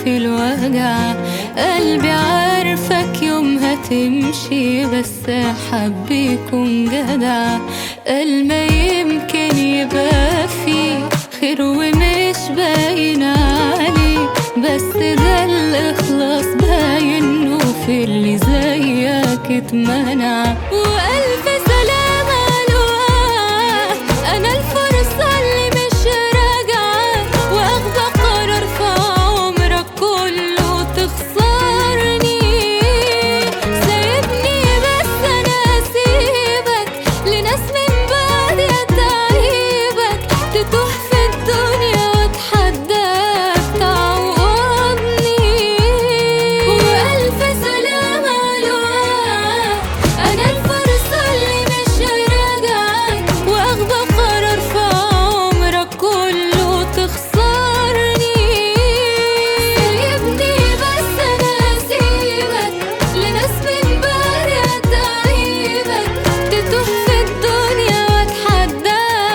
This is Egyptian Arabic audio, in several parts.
في الوجع قلبي عارفك يوم هتمشي بس حب يكون جدع قال ما يمكن يبقى فيه خير ومش باين عليه بس ده الإخلاص باين وفي اللي زيك اتمنع وألف سلام على الوقت أنا الفرصة اللي مش راجعة واخدة قرار في عمرك كله تخسرني سايبني بس أنا أسيبك لناس من بعدي أتعيبك تتوه في الدنيا وأتحداك تعوضني وألف سلام على الوقت أنا الفرصة اللي مش راجعة واخدة قرار في عمرك كله تخسرني سايبني بس أنا أسيبك لناس من بعدي أتعيبك تتوه في الدنيا وأتحداك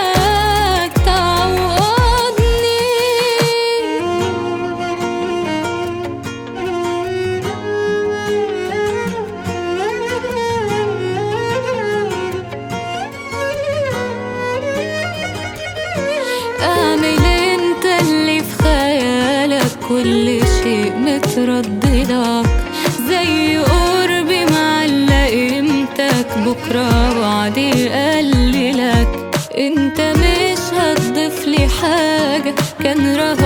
اعمل انت اللي في خيالك كل شيء مترددك زي قربي معلق قيمتك بكرة وعدي يقللك انت مش هتضيف لي حاجة كان رهبة